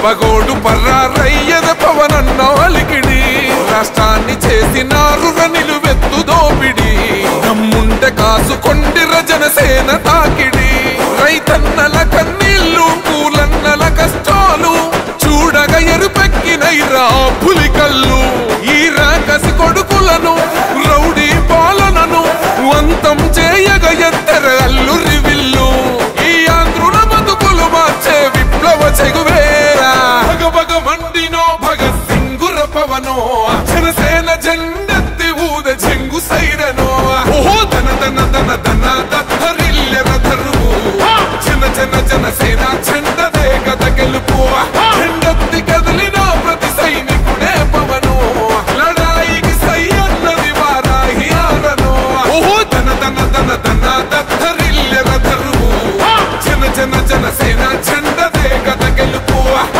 పగోడు పర్రారయ్యద పవనన్న అలికిడి రాష్ట్రాన్ని చేసినారు నిలువెత్తు దోపిడి దమ్ముండ కాసుకొండిర జనసేన తాకిడి రైతన్నల కన్నీళ్ళు పూలన్నల కష్టాలు చూడగ ఎరుపెక్కినైరా పులికల్లు ఈ రాకసి కొడుకులను రౌడీ పాలనను అంతం చేయగ ఎత్తర అల్లు రివిల్లు ఈ ఆంధ్రుల బతుకులు మార్చే విప్లవ చెగువేరా భగ భగ మండినో భగత్ సింగుర పవనో జనసేన జెండెత్తి ఊద చెంగు సైరనో ఓహో దన దన దన దన దత్తరిల్లెర ధరువు జన జన జనసేన చెండదే గద గెలుపు చెండెత్తి కదిలిన ప్రతి సైనికుడే పవను లడాయికి సై అన్నది వారాహి ఆరను ఓహో దన దన దన దన దత్తరిల్లెర ధరువు జన జన జనసేన చెండదే గద గెలుపు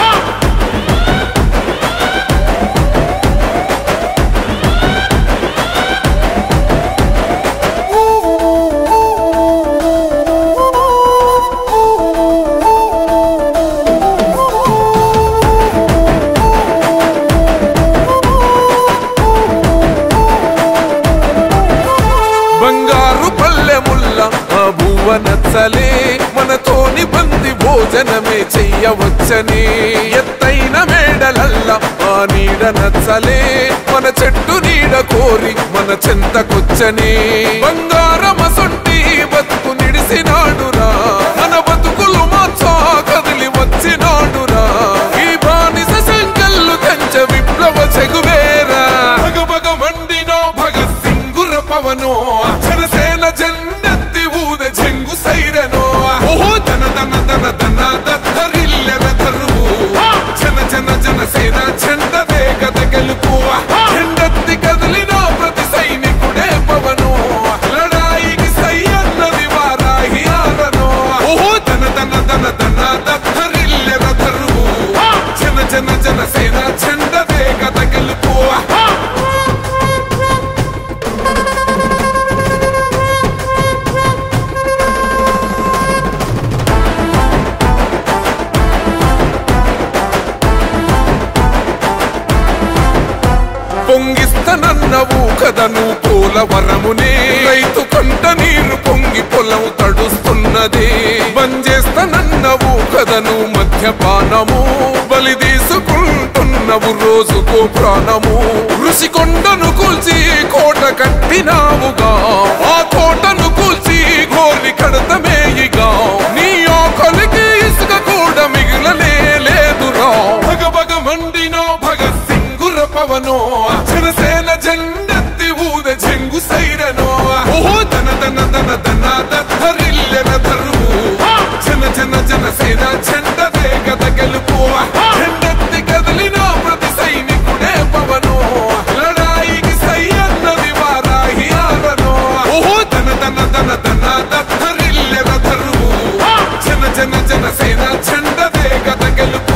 బంగారు పల్లెముల్ల ఆ భువ నచ్చలే మనతోని బంది భోజనమే చెయ్యవచ్చని ఎత్తైన మేడలల్ల ఆ నీడ నచ్చలే మన చెట్టు నీడ కోరి మన చెంతకొచ్చని బంగారమసొంటి బతుకు నిడిసినాడురా మన బతుకులు మార్చా కదిలి వచ్చినాడురా ఈ బానిస సంకల్లు కంచ విప్లవ చెగువేరా భగ భగ మండినో భగత్ సింగుర పవనో జనసేన జెండెత్తి ఊద చెంగు సైరనో ఓహో దన దన దన దన దత్తరిల్లెర ధరువు జన జన జనసేన చెండదే గద గెలుపు చెండెత్తి కదిలిన ప్రతి సైనికుడే పవను లడాయికి సై అన్నది వారాహి ఆరనో ఓహో దన దన దన దన దత్తరిల్లెర ధరువు జన జన జనసేన చెండదే గద గెలుపు పొంగిస్తనన్నవు కదను పోలవరమునే రైతు కంట నీరు పొంగి పొలం తడుస్తున్నది బంజేస్తనన్నవు కదను మద్యపానము బలి తీసుకుంటున్నవు రోజుకో ప్రాణము ఋషి కొండను కూల్చి కోట కట్టినావుగా ఆ కోటను కూల్చి గోలి కడతమేయిగా నీ ఆకలికి ఇసుక కూడా మిగిలనే లేదురా భగ భగ మండినో భగత్ సింగుర పవనో జనసేన జెండెత్తి ఊద చెంగు సైరనో ఓహో దన దన దన దన దత్తరిల్లెర ధరువు జన జన జనసేన చెండదే గద గెలుపు చెండెత్తి కదిలిన ప్రతి సైనికుడే పవను లడాయికి సై అన్నది వారాహి ఆరనో ఓహో దన దన దన దన దత్తరిల్లెర ధరువు జన జన జనసేన చెండదే గద గెలుపు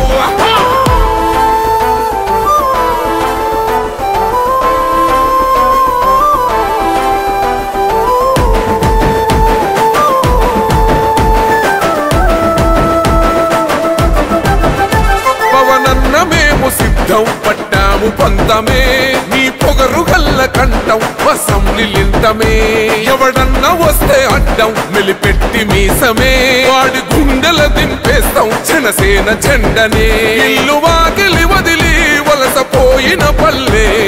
పవనన్న మేము సిద్ధం పట్టాము పంతమే నీ పొగరు గల్ల కంఠం వసంలింతమే ఎవడన్న వస్తే అడ్డం మెలిపెట్టి మీసమే వాడి గుండెల దింపేస్తాం జనసేన జెండనే ఇల్లు వాకిలి వదిలి వలసపోయిన పల్లె